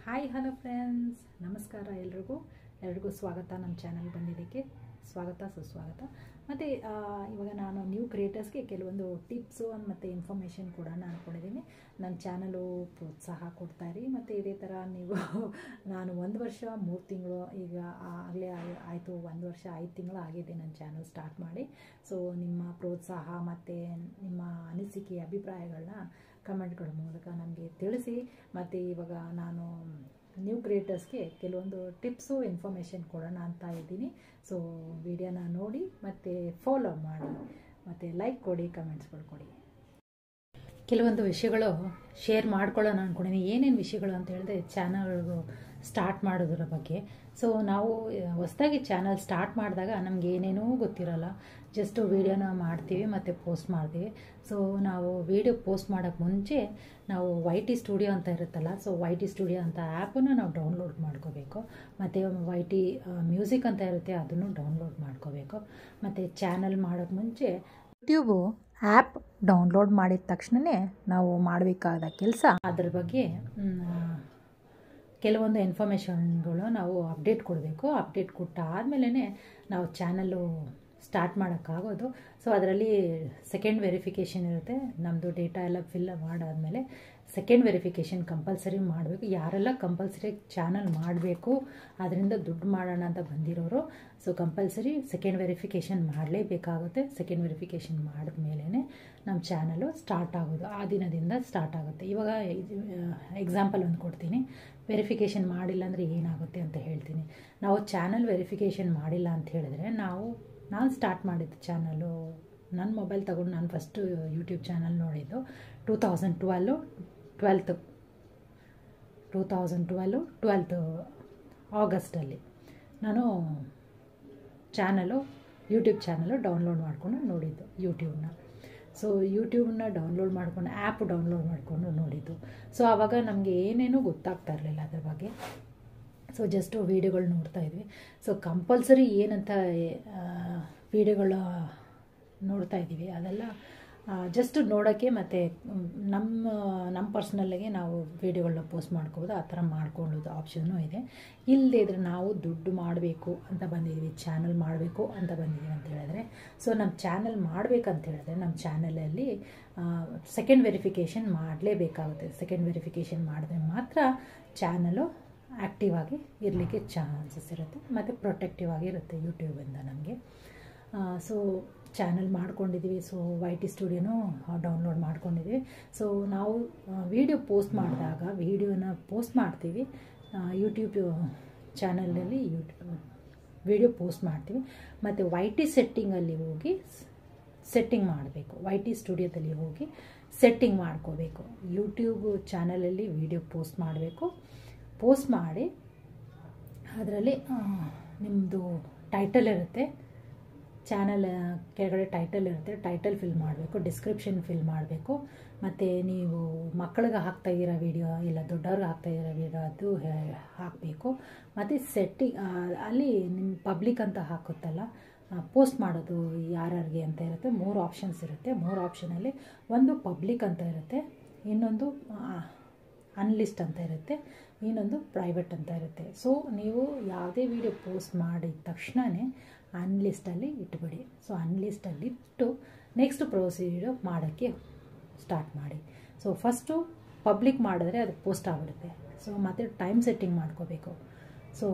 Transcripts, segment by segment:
hi hello friends ನಮಸ್ಕಾರ ಎಲ್ರಿಗೂ ಎಲ್ರಿಗೂ ಸ್ವಾಗತ ನಮ್ಮ ಚಾನಲ್ ಬಂದಿದ್ದಕ್ಕೆ ಸ್ವಾಗತ ಸುಸ್ವಾಗತ ಮತ್ತು ಇವಾಗ ನಾನು ನ್ಯೂ ಕ್ರಿಯೇಟರ್ಸ್ಗೆ ಕೆಲವೊಂದು ಟಿಪ್ಸು ಮತ್ತು ಇನ್ಫಾರ್ಮೇಷನ್ ಕೂಡ ನಾನು ಕೊಡಿದ್ದೀನಿ ನನ್ನ ಚಾನಲು ಪ್ರೋತ್ಸಾಹ ಕೊಡ್ತಾಯಿರಿ ಮತ್ತು ಇದೇ ಥರ ನೀವು ನಾನು ಒಂದು ವರ್ಷ ಮೂರು ತಿಂಗಳು ಈಗ ಆಗಲೇ ಆಯಿತು ಒಂದು ವರ್ಷ ಐದು ತಿಂಗಳು ಆಗಿದೆ ನನ್ನ ಚಾನಲ್ ಸ್ಟಾರ್ಟ್ ಮಾಡಿ ಸೊ ನಿಮ್ಮ ಪ್ರೋತ್ಸಾಹ ಮತ್ತು ನಿಮ್ಮ ಅನಿಸಿಕೆ ಅಭಿಪ್ರಾಯಗಳನ್ನ ಕಮೆಂಟ್ಗಳ ಮೂಲಕ ನನಗೆ ತಿಳಿಸಿ ಮತ್ತು ಇವಾಗ ನಾನು ನ್ಯೂ ಕ್ರಿಯೇಟರ್ಸ್ಗೆ ಕೆಲವೊಂದು ಟಿಪ್ಸು ಇನ್ಫಾರ್ಮೇಷನ್ ಕೊಡೋಣ ಅಂತ ಇದ್ದೀನಿ ಸೊ ವಿಡಿಯೋನ ನೋಡಿ ಮತ್ತು ಫಾಲೋ ಮಾಡಿ ಮತ್ತು ಲೈಕ್ ಕೊಡಿ ಕಮೆಂಟ್ಸ್ಗಳು ಕೊಡಿ ಕೆಲವೊಂದು ವಿಷಯಗಳು ಶೇರ್ ಮಾಡ್ಕೊಳ್ಳೋಣ ಅಂದ್ಕೊಂಡಿದ್ದೀನಿ ಏನೇನು ವಿಷಯಗಳು ಅಂತ ಹೇಳಿದ್ರೆ ಚಾನಲ್ಗಳು ಸ್ಟಾರ್ಟ್ ಮಾಡೋದ್ರ ಬಗ್ಗೆ ಸೊ ನಾವು ಹೊಸ್ದಾಗಿ ಚಾನಲ್ ಸ್ಟಾರ್ಟ್ ಮಾಡಿದಾಗ ನಮ್ಗೆ ಏನೇನೂ ಗೊತ್ತಿರಲ್ಲ ಜಸ್ಟ್ ವೀಡಿಯೋನ ಮಾಡ್ತೀವಿ ಮತ್ತು ಪೋಸ್ಟ್ ಮಾಡ್ತೀವಿ ಸೊ ನಾವು ವೀಡಿಯೋ ಪೋಸ್ಟ್ ಮಾಡೋಕ್ಕೆ ಮುಂಚೆ ನಾವು ವೈ ಟಿ ಸ್ಟುಡಿಯೋ ಅಂತ ಇರುತ್ತಲ್ಲ ಸೊ ವೈ ಟಿ ಸ್ಟುಡಿಯೋ ಅಂತ ಆ್ಯಪನ್ನು ನಾವು ಡೌನ್ಲೋಡ್ ಮಾಡ್ಕೋಬೇಕು ಮತ್ತು ವೈ ಟಿ ಮ್ಯೂಸಿಕ್ ಅಂತ ಇರುತ್ತೆ ಅದನ್ನು ಡೌನ್ಲೋಡ್ ಮಾಡ್ಕೋಬೇಕು ಮತ್ತು ಚಾನಲ್ ಮಾಡೋಕ್ಕೆ ಮುಂಚೆ ಯೂಟ್ಯೂಬು ಆ್ಯಪ್ ಡೌನ್ಲೋಡ್ ಮಾಡಿದ ತಕ್ಷಣವೇ ನಾವು ಮಾಡಬೇಕಾದ ಕೆಲಸ ಅದ್ರ ಬಗ್ಗೆ ಕೆಲವೊಂದು ಇನ್ಫಾರ್ಮೇಷನ್ಗಳು ನಾವು ಅಪ್ಡೇಟ್ ಕೊಡಬೇಕು ಅಪ್ಡೇಟ್ ಕೊಟ್ಟಾದಮೇಲೆ ನಾವು ಚಾನಲ್ಲು ಸ್ಟಾರ್ಟ್ ಮಾಡೋಕ್ಕಾಗೋದು ಸೊ ಅದರಲ್ಲಿ ಸೆಕೆಂಡ್ ವೆರಿಫಿಕೇಷನ್ ಇರುತ್ತೆ ನಮ್ಮದು ಡೇಟಾ ಎಲ್ಲ ಫಿಲ್ ಮಾಡಾದಮೇಲೆ ಸೆಕೆಂಡ್ ವೆರಿಫಿಕೇಷನ್ ಕಂಪಲ್ಸರಿ ಮಾಡಬೇಕು ಯಾರೆಲ್ಲ ಕಂಪಲ್ಸರಿ ಚಾನಲ್ ಮಾಡಬೇಕು ಅದರಿಂದ ದುಡ್ಡು ಮಾಡೋಣ ಅಂತ ಬಂದಿರೋರು ಸೊ ಕಂಪಲ್ಸರಿ ಸೆಕೆಂಡ್ ವೆರಿಫಿಕೇಷನ್ ಮಾಡಲೇಬೇಕಾಗುತ್ತೆ ಸೆಕೆಂಡ್ ವೆರಿಫಿಕೇಷನ್ ಮಾಡಿದ್ಮೇಲೆ ನಮ್ಮ ಚಾನಲು ಸ್ಟಾರ್ಟ್ ಆಗೋದು ಆ ದಿನದಿಂದ ಸ್ಟಾರ್ಟ್ ಆಗುತ್ತೆ ಇವಾಗ ಎಕ್ಸಾಂಪಲ್ ಒಂದು ಕೊಡ್ತೀನಿ ವೆರಿಫಿಕೇಷನ್ ಮಾಡಿಲ್ಲ ಅಂದರೆ ಏನಾಗುತ್ತೆ ಅಂತ ಹೇಳ್ತೀನಿ ನಾವು ಚಾನಲ್ ವೆರಿಫಿಕೇಷನ್ ಮಾಡಿಲ್ಲ ಅಂತ ಹೇಳಿದ್ರೆ ನಾವು ನಾನು ಸ್ಟಾರ್ಟ್ ಮಾಡಿದ್ದು ಚಾನಲು ನನ್ನ ಮೊಬೈಲ್ ತಗೊಂಡು ನಾನು ಫಸ್ಟು ಯೂಟ್ಯೂಬ್ ಚಾನಲ್ ನೋಡಿದ್ದು two thousand twelve twelfth two thousand twelve twelfth ಆಗಸ್ಟಲ್ಲಿ ನಾನು ಚಾನಲು ಯೂಟ್ಯೂಬ್ ಚಾನಲು ಡೌನ್ಲೋಡ್ ಮಾಡಿಕೊಂಡು ನೋಡಿದ್ದು ಯೂಟ್ಯೂಬ್ನ ಸೊ ಯೂಟ್ಯೂಬ್ನ ಡೌನ್ಲೋಡ್ ಮಾಡ್ಕೊಂಡು ಆ್ಯಪ್ ಡೌನ್ಲೋಡ್ ಮಾಡಿಕೊಂಡು ನೋಡಿದ್ದು ಸೊ ಆವಾಗ ನಮಗೆ ಏನೇನೂ ಗೊತ್ತಾಗ್ತಾ ಇರಲಿಲ್ಲ ಅದ್ರ ಬಗ್ಗೆ ಸೊ ಜಸ್ಟು ವೀಡಿಯೋಗಳು ನೋಡ್ತಾ ಇದ್ವಿ ಸೊ ಕಂಪಲ್ಸರಿ ಏನಂತ ವೀಡಿಯೋಗಳು ನೋಡ್ತಾ ಇದ್ದೀವಿ ಅದೆಲ್ಲ ಜಸ್ಟ್ ನೋಡೋಕ್ಕೆ ಮತ್ತು ನಮ್ಮ ನಮ್ಮ ಪರ್ಸ್ನಲ್ಲಿಗೆ ನಾವು ವೀಡಿಯೋಗಳನ್ನ ಪೋಸ್ಟ್ ಮಾಡ್ಕೋಬೋದು ಆ ಥರ ಮಾಡ್ಕೊಳ್ಳೋದು ಆಪ್ಷನ್ನು ಇದೆ ಇಲ್ಲದೇ ಇದ್ರೆ ನಾವು ದುಡ್ಡು ಮಾಡಬೇಕು ಅಂತ ಬಂದಿದ್ದೀವಿ ಚಾನಲ್ ಮಾಡಬೇಕು ಅಂತ ಬಂದಿದ್ದೀವಿ ಅಂತ ಹೇಳಿದ್ರೆ ಸೊ ನಮ್ಮ ಚಾನಲ್ ಮಾಡಬೇಕಂತ ಹೇಳಿದ್ರೆ ನಮ್ಮ ಚಾನಲಲ್ಲಿ ಸೆಕೆಂಡ್ ವೆರಿಫಿಕೇಷನ್ ಮಾಡಲೇಬೇಕಾಗುತ್ತೆ ಸೆಕೆಂಡ್ ವೆರಿಫಿಕೇಷನ್ ಮಾಡಿದ್ರೆ ಮಾತ್ರ ಚಾನಲು ಆ್ಯಕ್ಟಿವ್ ಆಗಿ ಇರಲಿಕ್ಕೆ ಚಾನ್ಸಸ್ ಇರುತ್ತೆ ಮತ್ತು ಪ್ರೊಟೆಕ್ಟಿವ್ ಆಗಿರುತ್ತೆ ಯೂಟ್ಯೂಬಿಂದ ನಮಗೆ ಸೊ ಚಾನಲ್ ಮಾಡ್ಕೊಂಡಿದ್ದೀವಿ ಸೊ ವೈ ಟಿ ಸ್ಟುಡಿಯೋನೂ ಡೌನ್ಲೋಡ್ ಮಾಡ್ಕೊಂಡಿದ್ದೀವಿ ಸೊ ನಾವು ವೀಡಿಯೋ ಪೋಸ್ಟ್ ಮಾಡಿದಾಗ ವೀಡಿಯೋನ ಪೋಸ್ಟ್ ಮಾಡ್ತೀವಿ ಯೂಟ್ಯೂಬ್ ಚಾನಲಲ್ಲಿ ಯೂಟ್ಯೂಬ್ ವೀಡಿಯೋ ಪೋಸ್ಟ್ ಮಾಡ್ತೀವಿ ಮತ್ತು ವೈ ಟಿ ಸೆಟ್ಟಿಂಗಲ್ಲಿ ಹೋಗಿ ಸೆಟ್ಟಿಂಗ್ ಮಾಡಬೇಕು ವೈ ಟಿ ಸ್ಟುಡಿಯೋದಲ್ಲಿ ಹೋಗಿ ಸೆಟ್ಟಿಂಗ್ ಮಾಡ್ಕೋಬೇಕು ಯೂಟ್ಯೂಬ್ ಚಾನಲಲ್ಲಿ ವೀಡಿಯೋ ಪೋಸ್ಟ್ ಮಾಡಬೇಕು ಪೋಸ್ಟ್ ಮಾಡಿ ಅದರಲ್ಲಿ ನಿಮ್ಮದು ಟೈಟಲ್ ಇರುತ್ತೆ ಚಾನಲ್ ಕೆಳಗಡೆ ಟೈಟಲ್ ಇರುತ್ತೆ ಟೈಟಲ್ ಫಿಲ್ ಮಾಡಬೇಕು ಡಿಸ್ಕ್ರಿಪ್ಷನ್ ಫಿಲ್ ಮಾಡಬೇಕು ಮತ್ತು ನೀವು ಮಕ್ಕಳಿಗೆ ಹಾಕ್ತಾ ಇರೋ ವೀಡಿಯೋ ಇಲ್ಲ ದೊಡ್ಡವ್ರಿಗೆ ಹಾಕ್ತಾ ಇರೋ ವೀಡಿಯೋ ಅದು ಹಾಕಬೇಕು ಮತ್ತು ಸೆಟ್ಟಿಂಗ್ ಅಲ್ಲಿ ನಿಮ್ಮ ಪಬ್ಲಿಕ್ ಅಂತ ಹಾಕುತ್ತಲ್ಲ ಪೋಸ್ಟ್ ಮಾಡೋದು ಯಾರ್ಯಾರಿಗೆ ಅಂತ ಇರುತ್ತೆ ಮೂರು ಆಪ್ಷನ್ಸ್ ಇರುತ್ತೆ ಮೂರು ಆಪ್ಷನಲ್ಲಿ ಒಂದು ಪಬ್ಲಿಕ್ ಅಂತ ಇರುತ್ತೆ ಇನ್ನೊಂದು ಅನ್ಲಿಸ್ಟ್ ಅಂತ ಇರುತ್ತೆ ಇನ್ನೊಂದು ಪ್ರೈವೇಟ್ ಅಂತ ಇರುತ್ತೆ ಸೊ ನೀವು ಯಾವುದೇ ವಿಡಿಯೋ ಪೋಸ್ಟ್ ಮಾಡಿದ ತಕ್ಷಣವೇ ಅನ್ಲಿಸ್ಟಲ್ಲಿ ಇಟ್ಬಿಡಿ ಸೊ ಅನ್ಲಿಸ್ಟಲ್ಲಿ ಇಟ್ಟು ನೆಕ್ಸ್ಟ್ ಪ್ರೊಸೀಜರ್ ಮಾಡೋಕ್ಕೆ ಸ್ಟಾರ್ಟ್ ಮಾಡಿ ಸೊ ಫಸ್ಟು ಪಬ್ಲಿಕ್ ಮಾಡಿದ್ರೆ ಅದು ಪೋಸ್ಟ್ ಆಗಿಬಿಡುತ್ತೆ ಸೊ ಮತ್ತು ಟೈಮ್ ಸೆಟ್ಟಿಂಗ್ ಮಾಡ್ಕೋಬೇಕು ಸೊ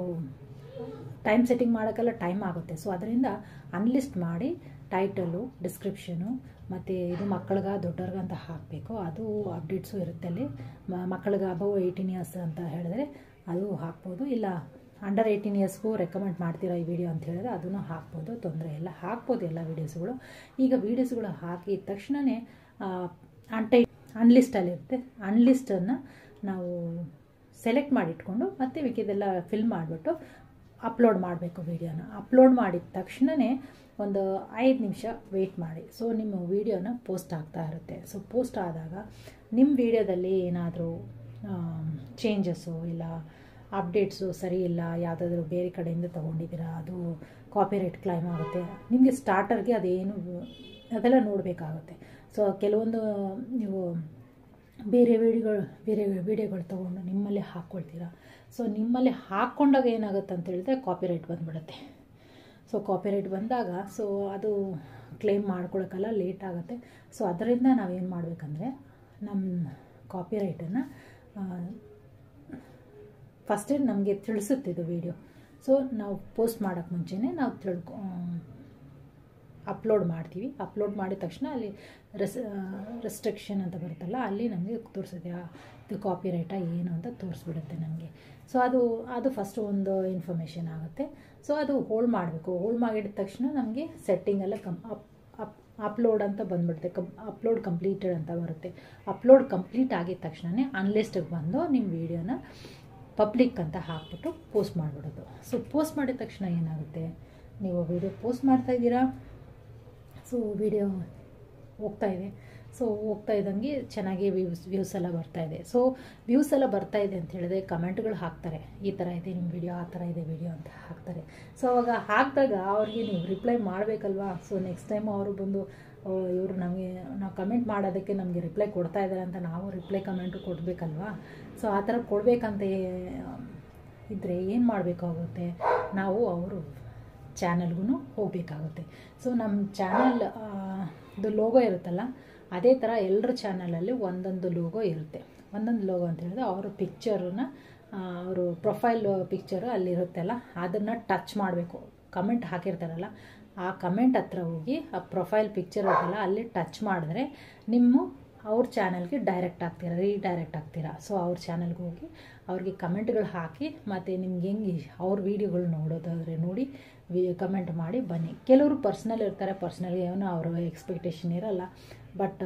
ಟೈಮ್ ಸೆಟ್ಟಿಂಗ್ ಮಾಡೋಕ್ಕೆಲ್ಲ ಟೈಮ್ ಆಗುತ್ತೆ ಸೊ ಅದರಿಂದ ಅನ್ಲಿಸ್ಟ್ ಮಾಡಿ ಟೈಟಲು ಡಿಸ್ಕ್ರಿಪ್ಷನು ಮತ್ತು ಇದು ಮಕ್ಕಳಿಗೆ ದೊಡ್ಡವ್ರಿಗೆ ಅಂತ ಹಾಕಬೇಕು ಅದು ಅಪ್ಡೇಟ್ಸು ಇರುತ್ತೆ ಅಲ್ಲಿ ಮಕ್ಕಳಿಗೆ ಅಬವ್ ಏಯ್ಟೀನ್ ಇಯರ್ಸ್ ಅಂತ ಹೇಳಿದ್ರೆ ಅದು ಹಾಕ್ಬೋದು ಇಲ್ಲ ಅಂಡರ್ ಏಯ್ಟೀನ್ ಇಯರ್ಸ್ಗೂ ರೆಕಮೆಂಡ್ ಮಾಡ್ತೀರಾ ಈ ವಿಡಿಯೋ ಅಂತ ಹೇಳಿದ್ರೆ ಅದನ್ನು ಹಾಕ್ಬೋದು ತೊಂದರೆ ಇಲ್ಲ ಹಾಕ್ಬೋದು ಎಲ್ಲ ವೀಡಿಯೋಸ್ಗಳು ಈಗ ವೀಡಿಯೋಸ್ಗಳು ಹಾಕಿದ ತಕ್ಷಣವೇ ಅನ್ಟೈ ಅನ್ಲಿಸ್ಟಲ್ಲಿರುತ್ತೆ ಅನ್ಲಿಸ್ಟನ್ನು ನಾವು ಸೆಲೆಕ್ಟ್ ಮಾಡಿಟ್ಕೊಂಡು ಮತ್ತೆ ಮಿಕ್ಕಿದೆಲ್ಲ ಫಿಲ್ ಮಾಡಿಬಿಟ್ಟು ಅಪ್ಲೋಡ್ ಮಾಡಬೇಕು ವೀಡಿಯೋನ ಅಪ್ಲೋಡ್ ಮಾಡಿದ ತಕ್ಷಣವೇ ಒಂದು ಐದು ನಿಮಿಷ ವೆಯ್ಟ್ ಮಾಡಿ ಸೊ ನಿಮ್ಮ ವೀಡಿಯೋನ ಪೋಸ್ಟ್ ಆಗ್ತಾ ಇರುತ್ತೆ ಸೊ ಪೋಸ್ಟ್ ಆದಾಗ ನಿಮ್ಮ ವೀಡಿಯೋದಲ್ಲಿ ಏನಾದರೂ ಚೇಂಜಸ್ಸು ಇಲ್ಲ ಅಪ್ಡೇಟ್ಸು ಸರಿ ಇಲ್ಲ ಯಾವುದಾದ್ರೂ ಬೇರೆ ಕಡೆಯಿಂದ ತೊಗೊಂಡಿದ್ದೀರಾ ಅದು ಕಾಪಿರೈಟ್ ಕ್ಲೈಮ್ ಆಗುತ್ತೆ ನಿಮಗೆ ಸ್ಟಾರ್ಟರ್ಗೆ ಅದೇನು ಅದೆಲ್ಲ ನೋಡಬೇಕಾಗುತ್ತೆ ಸೊ ಕೆಲವೊಂದು ನೀವು ಬೇರೆ ವಿಡಿಯೋಗಳು ಬೇರೆ ವಿಡಿಯೋಗಳು ತೊಗೊಂಡು ನಿಮ್ಮಲ್ಲೇ ಹಾಕ್ಕೊಳ್ತೀರಾ ಸೊ ನಿಮ್ಮಲ್ಲೇ ಹಾಕ್ಕೊಂಡಾಗ ಏನಾಗುತ್ತೆ ಅಂತ ಹೇಳಿದ್ರೆ ಕಾಪಿರೈಟ್ ಬಂದ್ಬಿಡುತ್ತೆ ಸೊ ಕಾಪಿರೈಟ್ ಬಂದಾಗ ಸೊ ಅದು ಕ್ಲೇಮ್ ಮಾಡ್ಕೊಳಕ್ಕೆಲ್ಲ ಲೇಟ್ ಆಗುತ್ತೆ ಸೊ ಅದರಿಂದ ನಾವೇನು ಮಾಡಬೇಕಂದ್ರೆ ನಮ್ಮ ಕಾಪಿರೈಟನ್ನು ಫಸ್ಟೇ ನಮಗೆ ತಿಳಿಸುತ್ತೆ ಇದು ವಿಡಿಯೋ ಸೊ ನಾವು ಪೋಸ್ಟ್ ಮಾಡೋಕ್ಕೆ ಮುಂಚೆನೇ ನಾವು ತಿಳ್ಕೊ ಅಪ್ಲೋಡ್ ಮಾಡ್ತೀವಿ ಅಪ್ಲೋಡ್ ಮಾಡಿದ ತಕ್ಷಣ ಅಲ್ಲಿ ರೆಸ್ ರೆಸ್ಟ್ರಿಕ್ಷನ್ ಅಂತ ಬರುತ್ತಲ್ಲ ಅಲ್ಲಿ ನಮಗೆ ತೋರಿಸುತ್ತೆ ಇದು ಕಾಪಿರೈಟ ಏನು ಅಂತ ತೋರಿಸ್ಬಿಡುತ್ತೆ ನಮಗೆ ಸೊ ಅದು ಅದು ಫಸ್ಟ್ ಒಂದು ಇನ್ಫಾರ್ಮೇಷನ್ ಆಗುತ್ತೆ ಸೊ ಅದು ಹೋಲ್ಡ್ ಮಾಡಬೇಕು ಹೋಲ್ಡ್ ಮಾಡಿದ ತಕ್ಷಣ ನಮಗೆ ಸೆಟ್ಟಿಂಗ್ ಎಲ್ಲ ಕಮ್ ಅಪ್ ಅಪ್ ಅಪ್ಲೋಡ್ ಅಂತ ಬಂದ್ಬಿಡುತ್ತೆ ಕಮ್ ಅಪ್ಲೋಡ್ ಕಂಪ್ಲೀಟೆಡ್ ಅಂತ ಬರುತ್ತೆ ಅಪ್ಲೋಡ್ ಕಂಪ್ಲೀಟ್ ಆಗಿದ ತಕ್ಷಣವೇ ಅನ್ಲಿಸ್ಟಿಗೆ ಬಂದು ನಿಮ್ಮ ವೀಡಿಯೋನ ಪಬ್ಲಿಕ್ ಅಂತ ಹಾಕ್ಬಿಟ್ಟು ಪೋಸ್ಟ್ ಮಾಡಿಬಿಡೋದು ಸೊ ಪೋಸ್ಟ್ ಮಾಡಿದ ತಕ್ಷಣ ಏನಾಗುತ್ತೆ ನೀವು ವೀಡಿಯೋ ಪೋಸ್ಟ್ ಮಾಡ್ತಾ ಇದ್ದೀರಾ ಸೊ ವಿಡಿಯೋ ಹೋಗ್ತಾ ಇದೆ ಸೊ ಹೋಗ್ತಾ ಇದ್ದಂಗೆ ಚೆನ್ನಾಗಿ ವ್ಯೂಸ್ ವ್ಯೂಸ್ ಎಲ್ಲ ಬರ್ತಾ ಇದೆ ಸೊ ವ್ಯೂಸ್ ಎಲ್ಲ ಬರ್ತಾ ಇದೆ ಅಂತ ಹೇಳಿದ್ರೆ ಕಮೆಂಟ್ಗಳು ಹಾಕ್ತಾರೆ ಈ ಥರ ಇದೆ ನಿಮ್ಮ ವಿಡಿಯೋ ಆ ಥರ ಇದೆ ವಿಡಿಯೋ ಅಂತ ಹಾಕ್ತಾರೆ ಸೊ ಅವಾಗ ಹಾಕಿದಾಗ ಅವ್ರಿಗೆ ನೀವು ರಿಪ್ಲೈ ಮಾಡಬೇಕಲ್ವಾ ಸೊ ನೆಕ್ಸ್ಟ್ ಟೈಮ್ ಅವರು ಬಂದು ಇವರು ನಮಗೆ ನಾವು ಕಮೆಂಟ್ ಮಾಡೋದಕ್ಕೆ ನಮಗೆ ರಿಪ್ಲೈ ಕೊಡ್ತಾ ಇದ್ದಾರೆ ಅಂತ ನಾವು ರಿಪ್ಲೈ ಕಮೆಂಟು ಕೊಡಬೇಕಲ್ವಾ ಸೊ ಆ ಥರ ಕೊಡಬೇಕಂತ ಇದ್ದರೆ ಏನು ಮಾಡಬೇಕಾಗುತ್ತೆ ನಾವು ಅವರು ಚಾನಲ್ಗೂ ಹೋಗಬೇಕಾಗುತ್ತೆ ಸೊ ನಮ್ಮ ಚಾನಲ್ ಇದು ಲೋಗೋ ಇರುತ್ತಲ್ಲ ಅದೇ ಥರ ಎಲ್ಲರ ಚಾನಲಲ್ಲಿ ಒಂದೊಂದು ಲೋಗೋ ಇರುತ್ತೆ ಒಂದೊಂದು ಲೋಗೋ ಅಂತ ಹೇಳಿದ್ರೆ ಅವ್ರ ಪಿಕ್ಚರನ್ನ ಅವರು ಪ್ರೊಫೈಲ್ ಪಿಕ್ಚರು ಅಲ್ಲಿರುತ್ತಲ್ಲ ಅದನ್ನು ಟಚ್ ಮಾಡಬೇಕು ಕಮೆಂಟ್ ಹಾಕಿರ್ತಾರಲ್ಲ ಆ ಕಮೆಂಟ್ ಹತ್ರ ಹೋಗಿ ಆ ಪ್ರೊಫೈಲ್ ಪಿಕ್ಚರ್ ಇರುತ್ತಲ್ಲ ಅಲ್ಲಿ ಟಚ್ ಮಾಡಿದ್ರೆ ನಿಮ್ಮ ಅವ್ರ ಚಾನಲ್ಗೆ ಡೈರೆಕ್ಟ್ ಆಗ್ತೀರಾ ರೀಡೈರೆಕ್ಟ್ ಆಗ್ತೀರಾ ಸೊ ಅವ್ರ ಚಾನಲ್ಗೆ ಹೋಗಿ ಅವ್ರಿಗೆ ಕಮೆಂಟ್ಗಳು ಹಾಕಿ ಮತ್ತು ನಿಮ್ಗೆ ಹೆಂಗೆ ಅವ್ರ ವೀಡಿಯೋಗಳು ನೋಡೋದಾದರೆ ನೋಡಿ ವಿ ಕಮೆಂಟ್ ಮಾಡಿ ಬನ್ನಿ ಕೆಲವರು ಪರ್ಸ್ನಲ್ ಇರ್ತಾರೆ ಪರ್ಸ್ನಲ್ ಏನೋ ಅವ್ರ ಎಕ್ಸ್ಪೆಕ್ಟೇಷನ್ ಇರಲ್ಲ ಬಟ್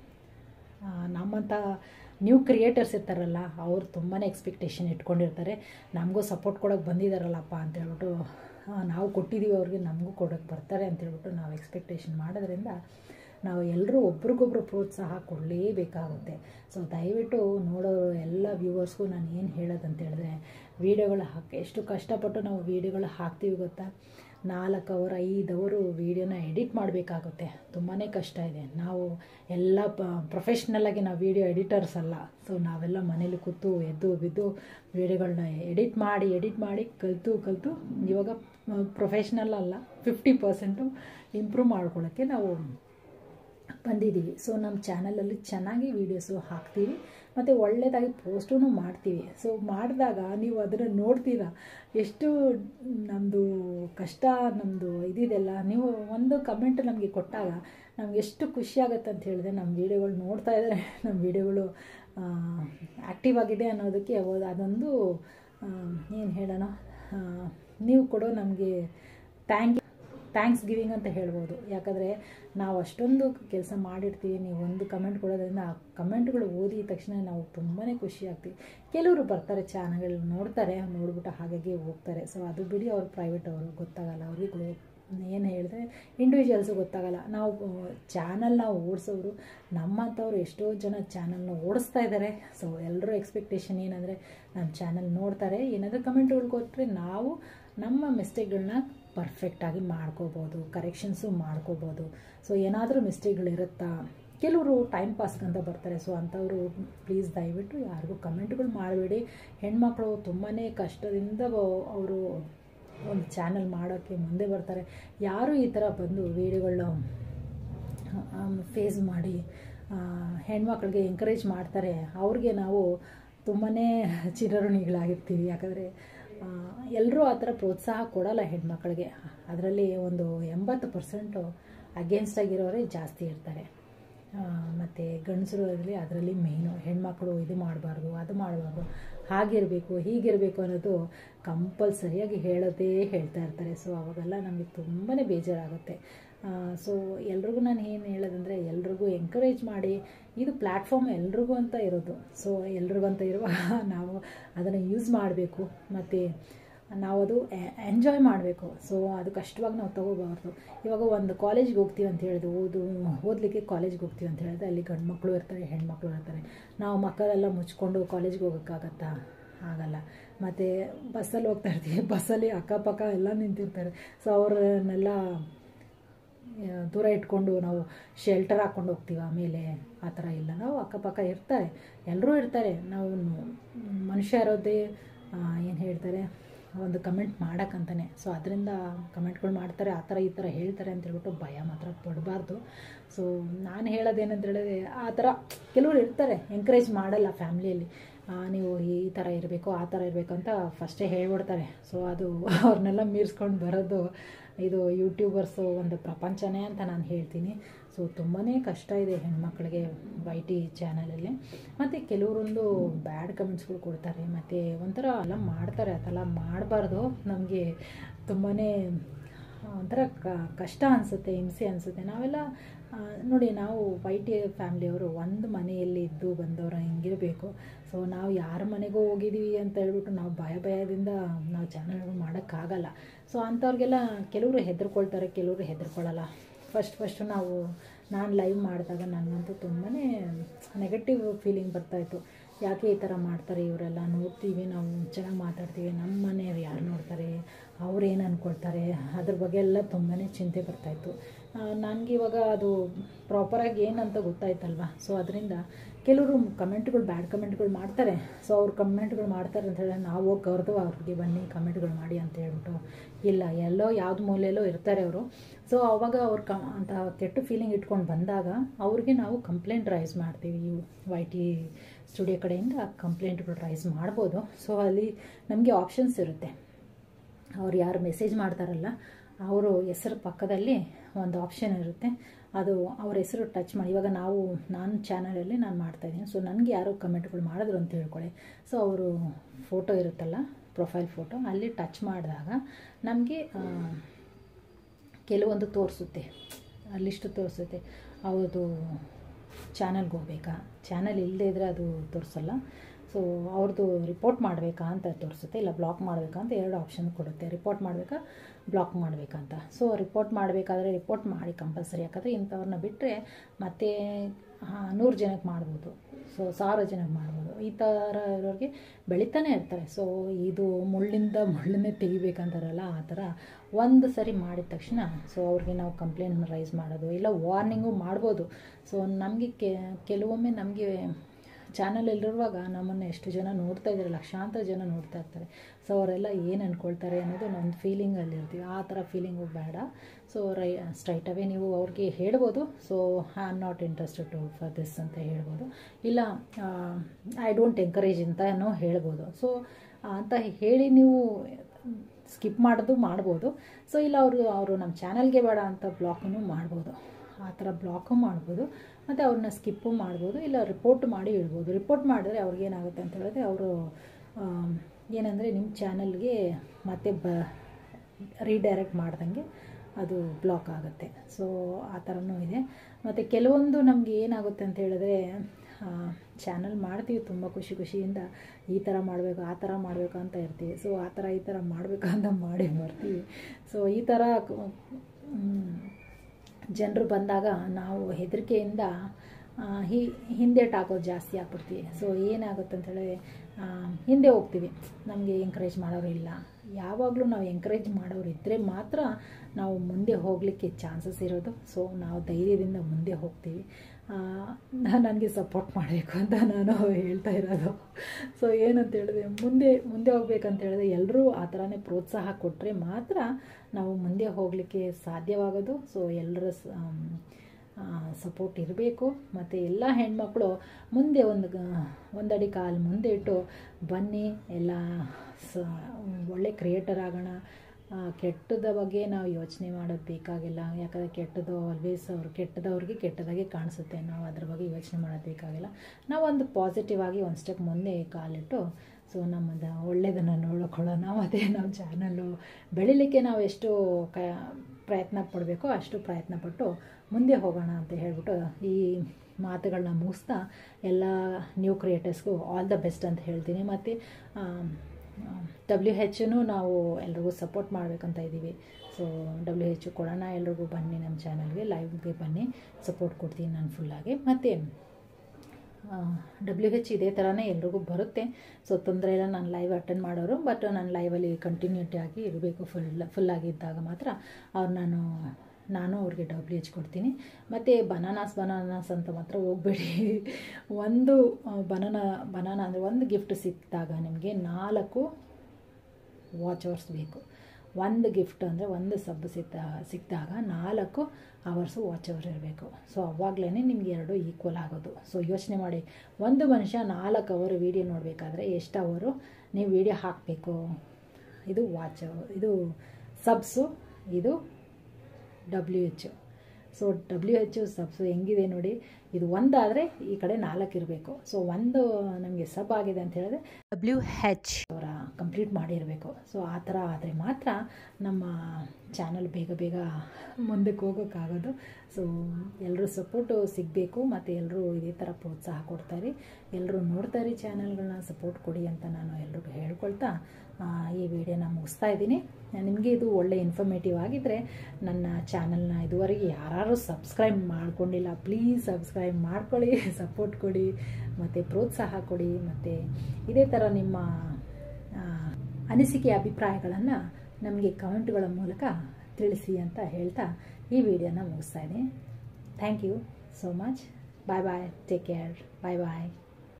ನಮ್ಮಂಥ ನ್ಯೂ ಕ್ರಿಯೇಟರ್ಸ್ ಇರ್ತಾರಲ್ಲ ಅವ್ರು ತುಂಬಾ ಎಕ್ಸ್ಪೆಕ್ಟೇಷನ್ ಇಟ್ಕೊಂಡಿರ್ತಾರೆ ನಮಗೂ ಸಪೋರ್ಟ್ ಕೊಡೋಕೆ ಬಂದಿದ್ದಾರಲ್ಲಪ್ಪ ಅಂತೇಳ್ಬಿಟ್ಟು ನಾವು ಕೊಟ್ಟಿದ್ದೀವಿ ಅವ್ರಿಗೆ ನಮಗೂ ಕೊಡೋಕ್ಕೆ ಬರ್ತಾರೆ ಅಂತೇಳ್ಬಿಟ್ಟು ನಾವು ಎಕ್ಸ್ಪೆಕ್ಟೇಷನ್ ಮಾಡೋದ್ರಿಂದ ನಾವು ಎಲ್ಲರೂ ಒಬ್ರಿಗೊಬ್ರು ಪ್ರೋತ್ಸಾಹ ಕೊಡಲೇಬೇಕಾಗುತ್ತೆ ಸೊ ದಯವಿಟ್ಟು ನೋಡೋರು ಎಲ್ಲ ವ್ಯೂವರ್ಸ್ಗೂ ನಾನು ಏನು ಹೇಳೋದಂತ ಹೇಳಿದ್ರೆ ವೀಡಿಯೋಗಳು ಹಾಕಿ ಎಷ್ಟು ಕಷ್ಟಪಟ್ಟು ನಾವು ವೀಡಿಯೋಗಳು ಹಾಕ್ತೀವಿ ಗೊತ್ತಾ ನಾಲ್ಕು ಅವರ್ ಐದು ಅವರು ವೀಡಿಯೋನ ಎಡಿಟ್ ಮಾಡಬೇಕಾಗುತ್ತೆ ತುಂಬಾ ಕಷ್ಟ ಇದೆ ನಾವು ಎಲ್ಲ ಪ ಪ್ರೊಫೆಷ್ನಲ್ಲಾಗಿ ನಾವು ವೀಡಿಯೋ ಎಡಿಟರ್ಸ್ ಅಲ್ಲ ಸೊ ನಾವೆಲ್ಲ ಮನೇಲಿ ಕೂತು ಎದ್ದು ಬಿದ್ದು ವೀಡಿಯೋಗಳನ್ನ ಎಡಿಟ್ ಮಾಡಿ ಎಡಿಟ್ ಮಾಡಿ ಕಲಿತು ಕಲಿತು ಇವಾಗ ಪ್ರೊಫೆಷ್ನಲ್ ಅಲ್ಲ ಫಿಫ್ಟಿ ಪರ್ಸೆಂಟು ಇಂಪ್ರೂವ್ ಮಾಡ್ಕೊಳ್ಳೋಕ್ಕೆ ನಾವು ಬಂದಿದ್ದೀವಿ ಸೊ ನಮ್ಮ ಚಾನಲಲ್ಲಿ ಚೆನ್ನಾಗಿ ವೀಡಿಯೋಸು ಹಾಕ್ತೀವಿ ಮತ್ತು ಒಳ್ಳೆಯದಾಗಿ ಪೋಸ್ಟೂ ಮಾಡ್ತೀವಿ ಸೊ ಮಾಡಿದಾಗ ನೀವು ಅದನ್ನು ನೋಡ್ತೀರಾ ಎಷ್ಟು ನಮ್ಮದು ಕಷ್ಟ ನಮ್ಮದು ಇದಿದೆಲ್ಲ ನೀವು ಒಂದು ಕಮೆಂಟ್ ನಮಗೆ ಕೊಟ್ಟಾಗ ನಮ್ಗೆ ಎಷ್ಟು ಖುಷಿ ಆಗುತ್ತೆ ಅಂತ ಹೇಳಿದ್ರೆ ನಮ್ಮ ವೀಡಿಯೋಗಳು ನೋಡ್ತಾ ಇದ್ದರೆ ನಮ್ಮ ವೀಡಿಯೋಗಳು ಆ್ಯಕ್ಟಿವ್ ಆಗಿದೆ ಅನ್ನೋದಕ್ಕೆ ಅದೊಂದು ಏನು ಹೇಳೋಣ ನೀವು ಕೊಡೋ ನಮಗೆ ಥ್ಯಾಂಕ್ ಥ್ಯಾಂಕ್ಸ್ ಗಿವಿಂಗ್ ಅಂತ ಹೇಳ್ಬೋದು ಯಾಕಂದರೆ ನಾವು ಅಷ್ಟೊಂದು ಕೆಲಸ ಮಾಡಿರ್ತೀವಿ ನೀವು ಒಂದು ಕಮೆಂಟ್ ಕೊಡೋದ್ರಿಂದ ಆ ಕಮೆಂಟ್ಗಳು ಓದಿದ ತಕ್ಷಣ ನಾವು ತುಂಬಾ ಖುಷಿ ಆಗ್ತೀವಿ ಕೆಲವರು ಬರ್ತಾರೆ ಚಾನಲ್ಗಳು ನೋಡ್ತಾರೆ ನೋಡ್ಬಿಟ್ಟು ಹಾಗಾಗಿ ಹೋಗ್ತಾರೆ ಸೊ ಅದು ಬಿಡಿ ಅವ್ರು ಪ್ರೈವೇಟ್ ಅವರು ಗೊತ್ತಾಗಲ್ಲ ಅವ್ರಿಗೆ ಏನು ಹೇಳಿದ್ರೆ ಇಂಡಿವಿಜುವಲ್ಸು ಗೊತ್ತಾಗಲ್ಲ ನಾವು ಚಾನಲ್ನ ಓಡಿಸೋರು ನಮ್ಮಂಥವ್ರು ಎಷ್ಟೋ ಜನ ಚಾನಲ್ನ ಓಡಿಸ್ತಾ ಇದ್ದಾರೆ ಸೊ ಎಲ್ಲರೂ ಎಕ್ಸ್ಪೆಕ್ಟೇಷನ್ ಏನಂದರೆ ನಮ್ಮ ಚಾನಲ್ ನೋಡ್ತಾರೆ ಏನಾದರೂ ಕಮೆಂಟ್ಗಳು ಕೊಟ್ಟರೆ ನಾವು ನಮ್ಮ ಮಿಸ್ಟೇಕ್ಗಳನ್ನ ಪರ್ಫೆಕ್ಟಾಗಿ ಮಾಡ್ಕೋಬೋದು ಕರೆಕ್ಷನ್ಸು ಮಾಡ್ಕೋಬೋದು ಸೊ ಏನಾದರೂ ಮಿಸ್ಟೇಕ್ಗಳಿರುತ್ತಾ ಕೆಲವರು ಟೈಮ್ ಪಾಸ್ಗಂತ ಬರ್ತಾರೆ ಸೊ ಅಂಥವರು ಪ್ಲೀಸ್ ದಯವಿಟ್ಟು ಯಾರಿಗೂ ಕಮೆಂಟ್ಗಳು ಮಾಡಬೇಡಿ ಹೆಣ್ಮಕ್ಳು ತುಂಬಾ ಕಷ್ಟದಿಂದ ಅವರು ಒಂದು ಚಾನಲ್ ಮಾಡೋಕ್ಕೆ ಮುಂದೆ ಬರ್ತಾರೆ ಯಾರು ಈ ಥರ ಬಂದು ವೀಡಿಯೋಗಳನ್ನ ಫೇಸ್ ಮಾಡಿ ಹೆಣ್ಮಕ್ಳಿಗೆ ಎಂಕರೇಜ್ ಮಾಡ್ತಾರೆ ಅವ್ರಿಗೆ ನಾವು ತುಂಬಾ ಚಿರಋಣಿಗಳಾಗಿರ್ತೀವಿ ಯಾಕಂದರೆ ಎಲ್ಲರೂ ಆ ಥರ ಪ್ರೋತ್ಸಾಹ ಕೊಡಲ್ಲ ಹೆಣ್ಮಕ್ಳಿಗೆ ಅದರಲ್ಲಿ ಒಂದು ಎಂಬತ್ತು ಪರ್ಸೆಂಟು ಅಗೇನ್ಸ್ಟ್ ಆಗಿರೋರೇ ಜಾಸ್ತಿ ಇರ್ತಾರೆ ಮತ್ತು ಗಂಡಸರು ಅದರಲ್ಲಿ ಅದರಲ್ಲಿ ಮೇಯ್ನು ಹೆಣ್ಮಕ್ಳು ಇದು ಮಾಡಬಾರ್ದು ಅದು ಮಾಡಬಾರ್ದು ಹಾಗಿರಬೇಕು ಹೀಗಿರಬೇಕು ಅನ್ನೋದು ಕಂಪಲ್ಸರಿಯಾಗಿ ಹೇಳೋದೇ ಹೇಳ್ತಾ ಇರ್ತಾರೆ ಸೊ ಅವಾಗೆಲ್ಲ ನಮಗೆ ತುಂಬಾ ಬೇಜಾರಾಗುತ್ತೆ ಸೊ ಎಲ್ರಿಗೂ ನಾನು ಏನು ಹೇಳೋದಂದರೆ ಎಲ್ರಿಗೂ ಎಂಕರೇಜ್ ಮಾಡಿ ಇದು ಪ್ಲ್ಯಾಟ್ಫಾರ್ಮ್ ಎಲ್ರಿಗೂ ಅಂತ ಇರೋದು ಸೊ ಎಲ್ರಿಗೂ ಅಂತ ಇರುವ ನಾವು ಅದನ್ನು ಯೂಸ್ ಮಾಡಬೇಕು ಮತ್ತು ನಾವು ಅದು ಎಂಜಾಯ್ ಮಾಡಬೇಕು ಸೊ ಅದು ಕಷ್ಟವಾಗಿ ನಾವು ತೊಗೋಬಾರ್ದು ಇವಾಗ ಒಂದು ಕಾಲೇಜ್ಗೆ ಹೋಗ್ತೀವಿ ಅಂತ ಹೇಳಿದ್ರು ಓದು ಓದಲಿಕ್ಕೆ ಕಾಲೇಜ್ಗೆ ಹೋಗ್ತೀವಿ ಅಂತ ಹೇಳಿದ್ರೆ ಅಲ್ಲಿ ಗಂಡು ಮಕ್ಕಳು ಇರ್ತಾರೆ ಹೆಣ್ಮಕ್ಳು ಇರ್ತಾರೆ ನಾವು ಮಕ್ಕಳೆಲ್ಲ ಮುಚ್ಕೊಂಡು ಕಾಲೇಜ್ಗೆ ಹೋಗೋಕ್ಕಾಗತ್ತಾ ಆಗಲ್ಲ ಮತ್ತು ಬಸ್ಸಲ್ಲಿ ಹೋಗ್ತಾ ಇರ್ತೀವಿ ಬಸ್ಸಲ್ಲಿ ಅಕ್ಕಪಕ್ಕ ಎಲ್ಲ ನಿಂತಿರ್ತಾರೆ ಸೊ ಅವ್ರನ್ನೆಲ್ಲ ದೂರ ಇಟ್ಕೊಂಡು ನಾವು ಶೆಲ್ಟರ್ ಹಾಕ್ಕೊಂಡು ಹೋಗ್ತೀವಿ ಆಮೇಲೆ ಆ ಥರ ಇಲ್ಲ ನಾವು ಅಕ್ಕಪಕ್ಕ ಇರ್ತಾರೆ ಎಲ್ಲರೂ ಇರ್ತಾರೆ ನಾವು ಮನುಷ್ಯ ಇರೋದೇ ಏನು ಹೇಳ್ತಾರೆ ಒಂದು ಕಮೆಂಟ್ ಮಾಡೋಕ್ಕಂತಾನೆ ಸೊ ಅದರಿಂದ ಕಮೆಂಟ್ಗಳು ಮಾಡ್ತಾರೆ ಆ ಥರ ಈ ಥರ ಹೇಳ್ತಾರೆ ಅಂತ ಹೇಳ್ಬಿಟ್ಟು ಭಯ ಮಾತ್ರ ಪಡಬಾರ್ದು ಸೊ ನಾನು ಹೇಳೋದೇನಂತ ಹೇಳಿದ್ರೆ ಆ ಥರ ಕೆಲವರು ಇರ್ತಾರೆ ಎಂಕರೇಜ್ ಮಾಡಲ್ಲ ಫ್ಯಾಮ್ಲಿಯಲ್ಲಿ ನೀವು ಈ ಥರ ಇರಬೇಕು ಆ ಥರ ಇರಬೇಕು ಅಂತ ಫಸ್ಟೇ ಹೇಳ್ಬಿಡ್ತಾರೆ ಸೊ ಅದು ಅವ್ರನ್ನೆಲ್ಲ ಮೀರಿಸ್ಕೊಂಡು ಬರೋದು ಇದು ಯೂಟ್ಯೂಬರ್ಸು ಒಂದು ಪ್ರಪಂಚನೇ ಅಂತ ನಾನು ಹೇಳ್ತೀನಿ ಸೊ ತುಂಬಾ ಕಷ್ಟ ಇದೆ ಹೆಣ್ಮಕ್ಳಿಗೆ ವೈ ಟಿ ಚಾನಲಲ್ಲಿ ಮತ್ತು ಕೆಲವರೊಂದು ಬ್ಯಾಡ್ ಕಮೆಂಟ್ಸ್ಗಳು ಕೊಡ್ತಾರೆ ಮತ್ತು ಒಂಥರ ಎಲ್ಲ ಮಾಡ್ತಾರೆ ಅದೆಲ್ಲ ಮಾಡಬಾರ್ದು ನಮಗೆ ತುಂಬಾ ಒಂಥರ ಕಷ್ಟ ಅನಿಸುತ್ತೆ ಹಿಂಸೆ ಅನಿಸುತ್ತೆ ನಾವೆಲ್ಲ ನೋಡಿ ನಾವು ವೈ ಟಿ ಫ್ಯಾಮ್ಲಿಯವರು ಒಂದು ಮನೆಯಲ್ಲಿ ಇದ್ದು ಬಂದವರು ಹಿಂಗಿರಬೇಕು ಸೊ ನಾವು ಯಾರ ಮನೆಗೂ ಹೋಗಿದ್ದೀವಿ ಅಂತ ಹೇಳ್ಬಿಟ್ಟು ನಾವು ಭಯ ಭಯದಿಂದ ನಾವು ಚಾನಲ್ಗಳು ಮಾಡೋಕ್ಕಾಗಲ್ಲ ಸೊ ಅಂಥವ್ರಿಗೆಲ್ಲ ಕೆಲವರು ಹೆದರ್ಕೊಳ್ತಾರೆ ಕೆಲವರು ಹೆದರ್ಕೊಳ್ಳಲ್ಲ ಫಸ್ಟ್ ಫಸ್ಟು ನಾವು ನಾನು ಲೈವ್ ಮಾಡಿದಾಗ ನನಗಂತೂ ತುಂಬಾ ನೆಗೆಟಿವ್ ಫೀಲಿಂಗ್ ಬರ್ತಾಯಿತ್ತು ಯಾಕೆ ಈ ಥರ ಮಾಡ್ತಾರೆ ಇವರೆಲ್ಲ ನೋಡ್ತೀವಿ ನಾವು ಚೆನ್ನಾಗಿ ಮಾತಾಡ್ತೀವಿ ನಮ್ಮ ಮನೆಯವ್ರು ಯಾರು ನೋಡ್ತಾರೆ ಅವ್ರು ಏನು ಅಂದ್ಕೊಳ್ತಾರೆ ಅದ್ರ ಬಗ್ಗೆ ಎಲ್ಲ ತುಂಬಾ ಚಿಂತೆ ಬರ್ತಾಯಿತ್ತು ನನಗೆ ಇವಾಗ ಅದು ಪ್ರಾಪರಾಗಿ ಏನಂತ ಗೊತ್ತಾಯ್ತಲ್ವ ಸೊ ಅದರಿಂದ ಕೆಲವರು ಕಮೆಂಟ್ಗಳು ಬ್ಯಾಡ್ ಕಮೆಂಟ್ಗಳು ಮಾಡ್ತಾರೆ ಸೊ ಅವ್ರು ಕಮೆಂಟ್ಗಳು ಮಾಡ್ತಾರೆ ಅಂತ ಹೇಳಿ ನಾವು ಹೋಗಿ ಕರೆದು ಅವ್ರಿಗೆ ಬನ್ನಿ ಕಮೆಂಟ್ಗಳು ಮಾಡಿ ಅಂತ ಹೇಳ್ಬಿಟ್ಟು ಇಲ್ಲ ಎಲ್ಲೋ ಯಾವ್ದು ಮೂಲೆಯಲ್ಲೋ ಇರ್ತಾರೆ ಅವರು ಸೊ ಅವಾಗ ಅವ್ರು ಕ ಅಂತ ಕೆಟ್ಟ ಫೀಲಿಂಗ್ ಇಟ್ಕೊಂಡು ಬಂದಾಗ ಅವ್ರಿಗೆ ನಾವು ಕಂಪ್ಲೇಂಟ್ ರೈಸ್ ಮಾಡ್ತೀವಿ ವೈ ಟಿ ಸ್ಟುಡಿಯೋ ಕಡೆಯಿಂದ ಕಂಪ್ಲೇಂಟ್ಗಳು ರೈಸ್ ಮಾಡ್ಬೋದು ಸೊ ಅಲ್ಲಿ ನಮಗೆ ಆಪ್ಷನ್ಸ್ ಇರುತ್ತೆ ಅವ್ರು ಯಾರು ಮೆಸೇಜ್ ಮಾಡ್ತಾರಲ್ಲ ಅವರು ಹೆಸರು ಪಕ್ಕದಲ್ಲಿ ಒಂದು ಆಪ್ಷನ್ ಇರುತ್ತೆ ಅದು ಅವ್ರ ಹೆಸರು ಟಚ್ ಮಾಡಿ ಇವಾಗ ನಾವು ನಾನು ಚಾನಲಲ್ಲಿ ನಾನು ಮಾಡ್ತಾಯಿದ್ದೀನಿ ಸೊ ನನಗೆ ಯಾರೋ ಕಮೆಂಟ್ಗಳು ಮಾಡಿದ್ರು ಅಂತ ಹೇಳ್ಕೊಳ್ಳಿ ಸೊ ಅವರು ಫೋಟೋ ಇರುತ್ತಲ್ಲ ಪ್ರೊಫೈಲ್ ಫೋಟೋ ಅಲ್ಲಿ ಟಚ್ ಮಾಡಿದಾಗ ನಮಗೆ ಕೆಲವೊಂದು ತೋರಿಸುತ್ತೆ ಲಿಸ್ಟು ತೋರಿಸುತ್ತೆ ಅವ್ರದ್ದು ಚಾನಲ್ಗೆ ಹೋಗ್ಬೇಕಾ ಚಾನಲ್ ಇಲ್ಲದೇ ಇದ್ದರೆ ಅದು ತೋರಿಸಲ್ಲ ಸೊ ಅವ್ರದ್ದು ರಿಪೋರ್ಟ್ ಮಾಡಬೇಕಾ ಅಂತ ತೋರಿಸುತ್ತೆ ಇಲ್ಲ ಬ್ಲಾಕ್ ಮಾಡಬೇಕಾ ಅಂತ ಎರಡು ಆಪ್ಷನ್ ಕೊಡುತ್ತೆ ರಿಪೋರ್ಟ್ ಮಾಡಬೇಕಾ ಬ್ಲಾಕ್ ಮಾಡಬೇಕಂತ ಸೊ ರಿಪೋರ್ಟ್ ಮಾಡಬೇಕಾದ್ರೆ ರಿಪೋರ್ಟ್ ಮಾಡಿ ಕಂಪಲ್ಸರಿ ಯಾಕಂದರೆ ಇಂಥವ್ರನ್ನ ಬಿಟ್ಟರೆ ಮತ್ತೆ ನೂರು ಜನಕ್ಕೆ ಮಾಡ್ಬೋದು ಸೊ ಸಾವಿರ ಜನಕ್ಕೆ ಮಾಡ್ಬೋದು ಈ ಥರ ಇರೋರಿಗೆ ಬೆಳಿತಾನೆ ಇರ್ತಾರೆ ಸೊ ಇದು ಮುಳ್ಳಿಂದ ಮುಳ್ಳನ್ನೇ ತೆಗಿಬೇಕಂತಾರಲ್ಲ ಆ ಥರ ಒಂದು ಸರಿ ಮಾಡಿದ ತಕ್ಷಣ ಸೊ ಅವ್ರಿಗೆ ನಾವು ಕಂಪ್ಲೇಂಟ್ ರೈಸ್ ಮಾಡೋದು ಇಲ್ಲ ವಾರ್ನಿಂಗು ಮಾಡ್ಬೋದು ಸೊ ನಮಗೆ ಕೆಲವೊಮ್ಮೆ ನಮಗೆ ಚಾನಲಲ್ಲಿರುವಾಗ ನಮ್ಮನ್ನು ಎಷ್ಟು ಜನ ನೋಡ್ತಾ ಇದ್ದಾರೆ ಲಕ್ಷಾಂತರ ಜನ ನೋಡ್ತಾ ಇರ್ತಾರೆ ಸೊ ಅವರೆಲ್ಲ ಏನು ಅಂದ್ಕೊಳ್ತಾರೆ ಅನ್ನೋದು ನಮ್ಮ ಫೀಲಿಂಗಲ್ಲಿ ಇರ್ತೀವಿ ಆ ಥರ ಫೀಲಿಂಗು ಬೇಡ ಸೊ ರೈ ಸ್ಟ್ರೈಟ್ ಅವೇ ನೀವು ಅವ್ರಿಗೆ ಹೇಳ್ಬೋದು so I am not interested to for this ಅಂತ ಹೇಳ್ಬೋದು ಇಲ್ಲ ಐ ಡೋಂಟ್ ಎಂಕರೇಜ್ ಅಂತನೂ ಹೇಳ್ಬೋದು ಸೊ ಅಂತ ಹೇಳಿ ನೀವು ಸ್ಕಿಪ್ ಮಾಡೋದು ಮಾಡ್ಬೋದು ಸೊ ಇಲ್ಲ ಅವರು ಅವರು ನಮ್ಮ ಚಾನಲ್ಗೆ ಬೇಡ ಅಂತ ಬ್ಲಾಕನ್ನು ಮಾಡ್ಬೋದು ಆ ಥರ ಬ್ಲಾಕು ಮಾಡ್ಬೋದು ಮತ್ತು ಅವ್ರನ್ನ ಸ್ಕಿಪ್ಪು ಮಾಡ್ಬೋದು ಇಲ್ಲ ರಿಪೋರ್ಟ್ ಮಾಡಿ ಇಡ್ಬೋದು ರಿಪೋರ್ಟ್ ಮಾಡಿದ್ರೆ ಅವ್ರಿಗೇನಾಗುತ್ತೆ ಅಂತ ಹೇಳಿದ್ರೆ ಅವರು ಏನಂದರೆ ನಿಮ್ಮ ಚಾನಲ್ಗೆ ಮತ್ತೆ ಬ ರೀಡೈರೆಕ್ಟ್ ಮಾಡ್ದಂಗೆ ಅದು ಬ್ಲಾಕ್ ಆಗುತ್ತೆ ಸೊ ಆ ಥರನೂ ಇದೆ ಮತ್ತು ಕೆಲವೊಂದು ನಮಗೆ ಏನಾಗುತ್ತೆ ಅಂತ ಹೇಳಿದ್ರೆ ಚಾನಲ್ ಮಾಡ್ತೀವಿ ತುಂಬ ಖುಷಿ ಖುಷಿಯಿಂದ ಈ ಥರ ಮಾಡಬೇಕು ಆ ಥರ ಮಾಡಬೇಕು ಅಂತ ಇರ್ತೀವಿ ಸೊ ಆ ಥರ ಈ ಥರ ಮಾಡಬೇಕು ಅಂತ ಮಾಡಿ ಬರ್ತೀವಿ ಸೊ ಈ ಥರ ಜನರು ಬಂದಾಗ ನಾವು ಹೆದರಿಕೆಯಿಂದ ಹಿ ಹಿಂದೇಟ್ ಹಾಕೋದು ಜಾಸ್ತಿ ಆಗ್ಬಿಡ್ತೀವಿ ಸೊ ಏನಾಗುತ್ತೆ ಅಂತೇಳಿ ಹಿಂದೆ ಹೋಗ್ತೀವಿ ನಮಗೆ ಎಂಕರೇಜ್ ಮಾಡೋರು ಇಲ್ಲ ಯಾವಾಗಲೂ ನಾವು ಎಂಕರೇಜ್ ಮಾಡೋರು ಇದ್ದರೆ ಮಾತ್ರ ನಾವು ಮುಂದೆ ಹೋಗಲಿಕ್ಕೆ ಚಾನ್ಸಸ್ ಇರೋದು ಸೊ ನಾವು ಧೈರ್ಯದಿಂದ ಮುಂದೆ ಹೋಗ್ತೀವಿ ನನಗೆ ಸಪೋರ್ಟ್ ಮಾಡಬೇಕು ಅಂತ ನಾನು ಹೇಳ್ತಾ ಇರೋದು ಸೊ ಏನಂತ ಹೇಳಿದ್ರೆ ಮುಂದೆ ಮುಂದೆ ಹೋಗ್ಬೇಕಂತ ಹೇಳಿದ್ರೆ ಎಲ್ಲರೂ ಆ ಥರನೇ ಪ್ರೋತ್ಸಾಹ ಕೊಟ್ಟರೆ ಮಾತ್ರ ನಾವು ಮುಂದೆ ಹೋಗಲಿಕ್ಕೆ ಸಾಧ್ಯವಾಗೋದು ಸೊ ಎಲ್ಲರ ಸಪೋರ್ಟ್ ಇರಬೇಕು ಮತ್ತು ಎಲ್ಲ ಹೆಣ್ಮಕ್ಳು ಮುಂದೆ ಒಂದು ಒಂದಡಿ ಕಾಲು ಮುಂದೆ ಇಟ್ಟು ಬನ್ನಿ ಎಲ್ಲ ಸ ಒಳ್ಳೆ ಕ್ರಿಯೇಟರ್ ಆಗೋಣ ಕೆಟ್ಟದ ಬಗ್ಗೆ ನಾವು ಯೋಚನೆ ಮಾಡೋದು ಬೇಕಾಗಿಲ್ಲ ಯಾಕಂದರೆ ಕೆಟ್ಟದ್ದು ಆಲ್ವೇಸ್ ಅವ್ರು ಕೆಟ್ಟದವ್ರಿಗೆ ಕೆಟ್ಟದಾಗೆ ಕಾಣಿಸುತ್ತೆ ನಾವು ಅದ್ರ ಬಗ್ಗೆ ಯೋಚನೆ ಮಾಡೋದು ಬೇಕಾಗಿಲ್ಲ ನಾವು ಒಂದು ಪಾಸಿಟಿವ್ ಆಗಿ ಒಂದು ಸ್ಟೆಪ್ ಮುಂದೆ ಕಾಲಿಟ್ಟು ಸೊ ನಮ್ಮದು ಒಳ್ಳೆಯದನ್ನು ನೋಡ್ಕೊಳ್ಳೋಣ ಮತ್ತು ನಮ್ಮ ಚಾನಲ್ಲು ಬೆಳಿಲಿಕ್ಕೆ ನಾವು ಎಷ್ಟು ಕ ಪ್ರಯತ್ನ ಪಡಬೇಕೋ ಅಷ್ಟು ಪ್ರಯತ್ನ ಪಟ್ಟು ಮುಂದೆ ಹೋಗೋಣ ಅಂತ ಹೇಳ್ಬಿಟ್ಟು ಈ ಮಾತುಗಳನ್ನ ಮುಗಿಸ್ತಾ ಎಲ್ಲ ನ್ಯೂ ಕ್ರಿಯೇಟರ್ಸ್ಗೂ ಆಲ್ ದ ಬೆಸ್ಟ್ ಅಂತ ಹೇಳ್ತೀನಿ ಮತ್ತು ಡಬ್ಲ್ಯೂ ಹೆಚ್ನು ನಾವು ಎಲ್ರಿಗೂ ಸಪೋರ್ಟ್ ಮಾಡಬೇಕಂತ ಇದ್ದೀವಿ ಸೊ ಡಬ್ಲ್ಯೂ ಹೆಚ್ ಕೊಡೋಣ ಎಲ್ರಿಗೂ ಬನ್ನಿ ನಮ್ಮ ಚಾನಲ್ಗೆ ಲೈವ್ಗೆ ಬನ್ನಿ ಸಪೋರ್ಟ್ ಕೊಡ್ತೀನಿ ನಾನು ಫುಲ್ಲಾಗಿ ಮತ್ತು ಡಬ್ಲ್ಯೂ ಹೆಚ್ ಇದೇ ಥರನೇ ಎಲ್ರಿಗೂ ಬರುತ್ತೆ ಸೊ ತೊಂದರೆ ಇಲ್ಲ ನಾನು ಲೈವ್ ಅಟೆಂಡ್ ಮಾಡೋರು ಬಟ್ ನಾನು ಲೈವಲ್ಲಿ ಕಂಟಿನ್ಯೂಟಿ ಆಗಿ ಇರಬೇಕು ಫುಲ್ ಫುಲ್ಲಾಗಿ ಇದ್ದಾಗ ಮಾತ್ರ ಅವ್ರು ನಾನು ನಾನು ಅವ್ರಿಗೆ ಡಬ್ಲ್ಯೂ ಎಚ್ ಕೊಡ್ತೀನಿ ಮತ್ತು ಬನಾನಾಸ್ ಬನಾನಾಸ್ ಅಂತ ಮಾತ್ರ ಹೋಗಬೇಡಿ ಒಂದು ಬನಾನ ಬನಾನ ಅಂದರೆ ಒಂದು ಗಿಫ್ಟ್ ಸಿಕ್ಕಿದಾಗ ನಿಮಗೆ ನಾಲ್ಕು ವಾಚ್ ಅವರ್ಸ್ ಬೇಕು ಒಂದು ಗಿಫ್ಟ್ ಅಂದರೆ ಒಂದು ಸಬ್ ಸಿಕ್ಕ ಸಿಕ್ಕಿದಾಗ ನಾಲ್ಕು ಅವರ್ಸು ವಾಚ್ ಅವರ್ ಇರಬೇಕು ಸೊ ಅವಾಗಲೇ ನಿಮ್ಗೆ ಎರಡು ಈಕ್ವಲ್ ಆಗೋದು ಸೊ ಯೋಚನೆ ಮಾಡಿ ಒಂದು ಮನುಷ್ಯ ನಾಲ್ಕು ಅವರು ವೀಡಿಯೋ ನೋಡಬೇಕಾದ್ರೆ ಎಷ್ಟು ಅವರು ನೀವು ವೀಡಿಯೋ ಹಾಕಬೇಕು ಇದು ವಾಚ್ ಇದು ಸಬ್ಸು ಇದು W H so W H subs ಹೆಂಗಿದೆ ನೋಡಿ ಇದು ಒಂದಾದರೆ ಈ ಕಡೆ ನಾಲ್ಕು ಇರಬೇಕು ಸೊ ಒಂದು ನಮಗೆ ಸಬ್ ಆಗಿದೆ ಅಂತ ಹೇಳಿದ್ರೆ ಡಬ್ಲ್ಯೂ ಹೆಚ್ ಅವರ ಕಂಪ್ಲೀಟ್ ಮಾಡಿರಬೇಕು ಸೊ ಆ ಥರ ಆದರೆ ಮಾತ್ರ ನಮ್ಮ ಚಾನಲ್ ಬೇಗ ಬೇಗ ಮುಂದಕ್ಕೆ ಹೋಗೋಕ್ಕಾಗೋದು ಸೊ ಎಲ್ಲರೂ ಸಪೋರ್ಟು ಸಿಗಬೇಕು ಮತ್ತು ಎಲ್ಲರೂ ಇದೇ ಥರ ಪ್ರೋತ್ಸಾಹ ಕೊಡ್ತಾರೆ ಎಲ್ಲರೂ ನೋಡ್ತಾರೆ ಚಾನಲ್ಗಳನ್ನ ಸಪೋರ್ಟ್ ಕೊಡಿ ಅಂತ ನಾನು ಎಲ್ರಿಗೂ ಹೇಳ್ಕೊಳ್ತಾ ಈ ವಿಡಿಯೋನ ಮುಗಿಸ್ತಾ ಇದ್ದೀನಿ ನಿಮಗೆ ಇದು ಒಳ್ಳೆ ಇನ್ಫಾರ್ಮೇಟಿವ್ ಆಗಿದ್ದರೆ ನನ್ನ ಚಾನಲ್ನ ಇದುವರೆಗೆ ಯಾರು ಸಬ್ಸ್ಕ್ರೈಬ್ ಮಾಡ್ಕೊಂಡಿಲ್ಲ ಪ್ಲೀಸ್ ಸಬ್ಸ್ಕ್ರೈಬ್ ಮಾಡ್ಕೊಳ್ಳಿ ಸಪೋರ್ಟ್ ಕೊಡಿ ಮತ್ತು ಪ್ರೋತ್ಸಾಹ ಕೊಡಿ ಮತ್ತು ಇದೇ ಥರ ನಿಮ್ಮ ಅನಿಸಿಕೆ ಅಭಿಪ್ರಾಯಗಳನ್ನು ನಮಗೆ ಕಮೆಂಟ್ಗಳ ಮೂಲಕ ತಿಳಿಸಿ ಅಂತ ಹೇಳ್ತಾ ಈ ವಿಡಿಯೋನ ಮುಗಿಸ್ತಾ ಇದ್ದೀನಿ thank you so much bye bye take care bye bye